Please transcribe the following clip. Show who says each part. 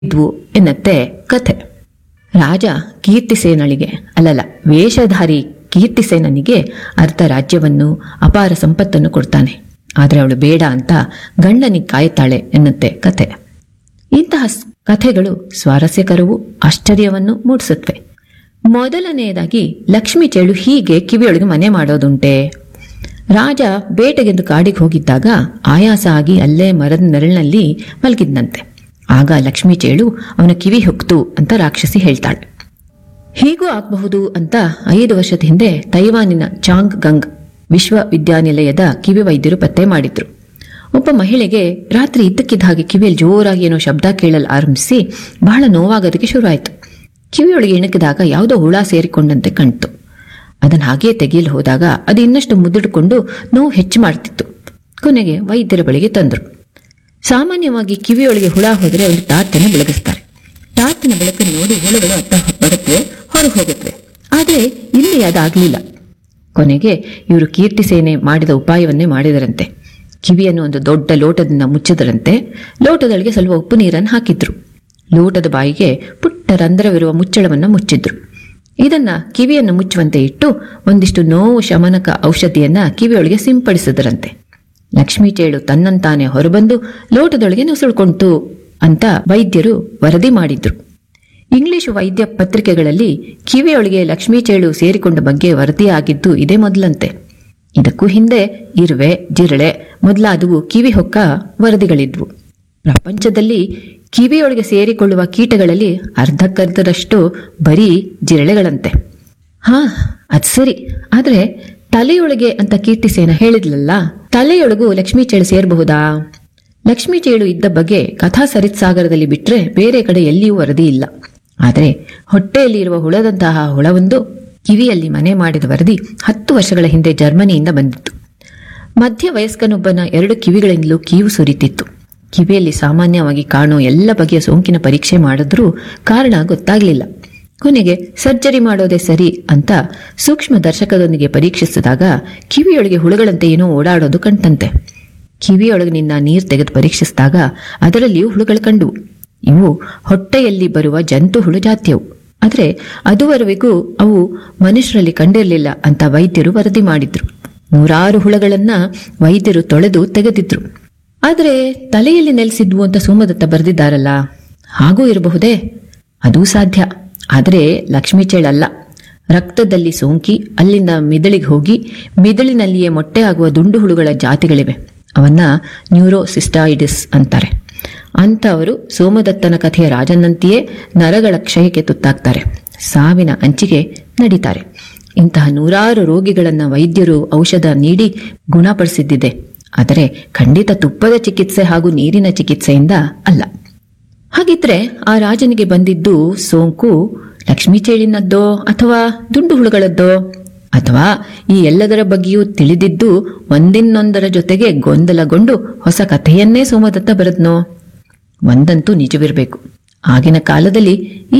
Speaker 1: ಇದ್ವು ಎನ್ನತ್ತೆ ಕಥೆ ರಾಜ ಕೀರ್ತಿಸೇನಳಿಗೆ ಅಲ್ಲಲ್ಲ ವೇಷಧಾರಿ ಕೀರ್ತಿಸೇನನಿಗೆ ಅರ್ಧ ರಾಜ್ಯವನ್ನು ಅಪಾರ ಸಂಪತ್ತನ್ನು ಕೊಡ್ತಾನೆ ಆದರೆ ಅವಳು ಬೇಡ ಅಂತ ಗಂಡನಿಗೆ ಕಾಯುತ್ತಾಳೆ ಎನ್ನುತ್ತೆ ಕಥೆ ಇಂತಹ ಸ್- ಕಥೆಗಳು ಸ್ವಾರಸ್ಯಕರವೂ ಆಶ್ಚರ್ಯವನ್ನು ಮೂಡಿಸುತ್ತವೆ ಮೊದಲನೆಯದಾಗಿ ಲಕ್ಷ್ಮೀ ಚೇಳು ಹೀಗೆ ಕಿವಿಯೊಳಗೆ ಮನೆ ಮಾಡೋದುಂಟೆ ರಾಜ ಬೇಟೆಗೆಂದು ಕಾಡಿಗೆ ಹೋಗಿದ್ದಾಗ ಆಯಾಸ ಆಗಿ ಅಲ್ಲೇ ಮರದ ನೆರಳಿನಲ್ಲಿ ಮಲಗಿದ್ನಂತೆ ಆಗ ಲಕ್ಷ್ಮೀ ಚೇಳು ಅವನ ಕಿವಿ ಹೊಕ್ತು ಅಂತ ರಾಕ್ಷಸಿ ಹೇಳ್ತಾಳೆ ಹೀಗೂ ಆಗಬಹುದು ಅಂತ ಐದು ವರ್ಷದ ಹಿಂದೆ ತೈವಾನಿನ ಚಾಂಗ್ ಗಂಗ್ ವಿಶ್ವವಿದ್ಯಾನಿಲಯದ ಕಿವಿ ವೈದ್ಯರು ಪತ್ತೆ ಮಾಡಿದ್ರು ಒಬ್ಬ ಮಹಿಳೆಗೆ ರಾತ್ರಿ ಇದ್ದಕ್ಕಿದ್ದ ಹಾಗೆ ಕಿವಿಯಲ್ಲಿ ಜೋರಾಗಿ ಏನೋ ಶಬ್ದ ಕೇಳಲು ಆರಂಭಿಸಿ ಬಹಳ ನೋವಾಗೋದಕ್ಕೆ ಶುರುವಾಯಿತು ಕಿವಿಯೊಳಗೆ ಇಣುಕಿದಾಗ ಯಾವುದೋ ಹುಳ ಸೇರಿಕೊಂಡಂತೆ ಕಾಣ್ತು ಅದನ್ನು ಹಾಗೇ ತೆಗೆಯಲು ಹೋದಾಗ ಅದು ಇನ್ನಷ್ಟು ಮುದ್ದಿಡ್ಕೊಂಡು ನೋವು ಹೆಚ್ಚು ಮಾಡ್ತಿತ್ತು ಕೊನೆಗೆ ವೈದ್ಯರ ಬಳಿಗೆ ತಂದರು ಸಾಮಾನ್ಯವಾಗಿ ಕಿವಿಯೊಳಗೆ ಹುಳ ಹೋದರೆ ಅವರು ಟಾರ್ಚನ್ನು ಬೆಳಗಿಸ್ತಾರೆ ಟಾರ್ಚಿನ ಬೆಳಕನ್ನು ನೋಡಿ ಹುಳುಗಳು ಅತ್ತ ಬರುತ್ತವೆ ಹೊರಗೆ ಹೋಗುತ್ತವೆ ಆದರೆ ಇಲ್ಲಿ ಅದಾಗಲಿಲ್ಲ ಕೊನೆಗೆ ಇವರು ಕೀರ್ತಿ ಸೇನೆ ಮಾಡಿದ ಉಪಾಯವನ್ನೇ ಮಾಡಿದರಂತೆ ಕಿವಿಯನ್ನು ಒಂದು ದೊಡ್ಡ ಲೋಟದಿಂದ ಮುಚ್ಚಿದರಂತೆ ಲೋಟದೊಳಗೆ ಸ್ವಲ್ಪ ಉಪ್ಪು ನೀರನ್ನು ಹಾಕಿದ್ರು ಲೋಟದ ಬಾಯಿಗೆ ಪುಟ್ಟ ರಂಧ್ರವಿರುವ ಮುಚ್ಚಳವನ್ನು ಮುಚ್ಚಿದ್ರು ಇದನ್ನ ಕಿವಿಯನ್ನು ಮುಚ್ಚುವಂತೆ ಇಟ್ಟು ಒಂದಿಷ್ಟು ನೋವು ಶಮನಕ ಔಷಧಿಯನ್ನ ಕಿವಿಯೊಳಗೆ ಸಿಂಪಡಿಸಿದರಂತೆ ಲಕ್ಷ್ಮೀ ಚೇಳು ತನ್ನಂತಾನೆ ಹೊರಬಂದು ಲೋಟದೊಳಗೆ ನುಸುಳ್ಕೊಂತು ಅಂತ ವೈದ್ಯರು ವರದಿ ಮಾಡಿದ್ರು ಇಂಗ್ಲಿಷ್ ವೈದ್ಯ ಪತ್ರಿಕೆಗಳಲ್ಲಿ ಕಿವಿಯೊಳಗೆ ಲಕ್ಷ್ಮೀ ಚೇಳು ಸೇರಿಕೊಂಡ ಬಗ್ಗೆ ವರದಿಯಾಗಿದ್ದು ಇದೇ ಮೊದಲಂತೆ ಇದಕ್ಕೂ ಹಿಂದೆ ಇರುವೆ ಜಿರಳೆ ಮೊದಲಾದವು ಕಿವಿ ಹೊಕ್ಕ ವರದಿಗಳಿದ್ವು ಪ್ರಪಂಚದಲ್ಲಿ ಕಿವಿಯೊಳಗೆ ಸೇರಿಕೊಳ್ಳುವ ಕೀಟಗಳಲ್ಲಿ ಅರ್ಧಕ್ಕರ್ಧದಷ್ಟು ಬರೀ ಜಿರಳೆಗಳಂತೆ ಹಾ ಅದ್ ಸರಿ ಆದ್ರೆ ತಲೆಯೊಳಗೆ ಅಂತ ಕೀರ್ತಿಸೇನ ಹೇಳಿದ್ಲಲ್ಲ ತಲೆಯೊಳಗೂ ಲಕ್ಷ್ಮೀ ಚೇಳು ಸೇರಬಹುದಾ ಲಕ್ಷ್ಮೀ ಚೇಳು ಇದ್ದ ಬಗ್ಗೆ ಕಥಾ ಸರಿತ್ಸಾಗರದಲ್ಲಿ ಬಿಟ್ರೆ ಬೇರೆ ಕಡೆ ಎಲ್ಲಿಯೂ ವರದಿ ಇಲ್ಲ ಆದರೆ ಹೊಟ್ಟೆಯಲ್ಲಿ ಇರುವ ಹುಳದಂತಹ ಹುಳವೊಂದು ಕಿವಿಯಲ್ಲಿ ಮನೆ ಮಾಡಿದ ವರದಿ ಹತ್ತು ವರ್ಷಗಳ ಹಿಂದೆ ಜರ್ಮನಿಯಿಂದ ಬಂದಿತ್ತು ಮಧ್ಯ ವಯಸ್ಕನೊಬ್ಬನ ಎರಡು ಕಿವಿಗಳಿಂದಲೂ ಕೀವು ಸುರಿತಿತ್ತು ಕಿವಿಯಲ್ಲಿ ಸಾಮಾನ್ಯವಾಗಿ ಕಾಣೋ ಎಲ್ಲ ಬಗೆಯ ಸೋಂಕಿನ ಪರೀಕ್ಷೆ ಮಾಡಿದ್ರೂ ಕಾರಣ ಗೊತ್ತಾಗ್ಲಿಲ್ಲ ಕೊನೆಗೆ ಸರ್ಜರಿ ಮಾಡೋದೇ ಸರಿ ಅಂತ ಸೂಕ್ಷ್ಮ ದರ್ಶಕದೊಂದಿಗೆ ಪರೀಕ್ಷಿಸಿದಾಗ ಕಿವಿಯೊಳಗೆ ಹುಳುಗಳಂತೆ ಏನೋ ಓಡಾಡೋದು ಕಂಟಂತೆ ಕಿವಿಯೊಳಗಿನಿಂದ ನೀರು ತೆಗೆದು ಪರೀಕ್ಷಿಸಿದಾಗ ಅದರಲ್ಲಿಯೂ ಹುಳುಗಳು ಕಂಡುವು ಇವು ಹೊಟ್ಟೆಯಲ್ಲಿ ಬರುವ ಜಂತು ಹುಳು ಜಾತಿಯವು ಆದರೆ ಅದುವರೆವಿಗೂ ಅವು ಮನುಷ್ಯರಲ್ಲಿ ಕಂಡಿರಲಿಲ್ಲ ಅಂತ ವೈದ್ಯರು ವರದಿ ಮಾಡಿದ್ರು ನೂರಾರು ಹುಳಗಳನ್ನ ವೈದ್ಯರು ತೊಳೆದು ತೆಗೆದಿದ್ರು ಆದರೆ ತಲೆಯಲ್ಲಿ ನೆಲೆಸಿದ್ವು ಅಂತ ಸೋಮದತ್ತ ಬರೆದಿದ್ದಾರಲ್ಲ ಹಾಗೂ ಇರಬಹುದೇ ಅದೂ ಸಾಧ್ಯ ಆದರೆ ಲಕ್ಷ್ಮೀ ಚೇಳಲ್ಲ ರಕ್ತದಲ್ಲಿ ಸೋಂಕಿ ಅಲ್ಲಿಂದ ಮಿದಳಿಗೆ ಹೋಗಿ ಮಿದಳಿನಲ್ಲಿಯೇ ಮೊಟ್ಟೆ ಆಗುವ ದುಂಡು ಹುಳುಗಳ ಜಾತಿಗಳಿವೆ ಅವನ್ನ ನ್ಯೂರೋಸಿಸ್ಟಾಯಿಡಿಸ್ ಅಂತಾರೆ ಅಂಥವರು ಸೋಮದತ್ತನ ಕಥೆಯ ರಾಜನಂತೆಯೇ ನರಗಳ ಕ್ಷಯಕ್ಕೆ ತುತ್ತಾಗ್ತಾರೆ ಸಾವಿನ ಅಂಚಿಗೆ ನಡೀತಾರೆ ಇಂತಹ ನೂರಾರು ರೋಗಿಗಳನ್ನ ವೈದ್ಯರು ಔಷಧ ನೀಡಿ ಗುಣಪಡಿಸಿದ್ದಿದೆ ಆದರೆ ಖಂಡಿತ ತುಪ್ಪದ ಚಿಕಿತ್ಸೆ ಹಾಗೂ ನೀರಿನ ಚಿಕಿತ್ಸೆಯಿಂದ ಅಲ್ಲ ಹಾಗಿದ್ರೆ ಆ ರಾಜನಿಗೆ ಬಂದಿದ್ದು ಸೋಂಕು ಲಕ್ಷ್ಮೀ ಚೇಳಿನದ್ದೋ ಅಥವಾ ದುಂಡು ಹುಳುಗಳದ್ದೋ ಅಥವಾ ಈ ಎಲ್ಲದರ ಬಗ್ಗೆಯೂ ತಿಳಿದಿದ್ದು ಒಂದಿನ್ನೊಂದರ ಜೊತೆಗೆ ಗೊಂದಲಗೊಂಡು ಹೊಸ ಕಥೆಯನ್ನೇ ಸೋಮದತ್ತ ಬರೆದ್ನೋ ಒಂದಂತೂ ನಿಜವಿರಬೇಕು ಆಗಿನ ಕಾಲದಲ್ಲಿ ಈ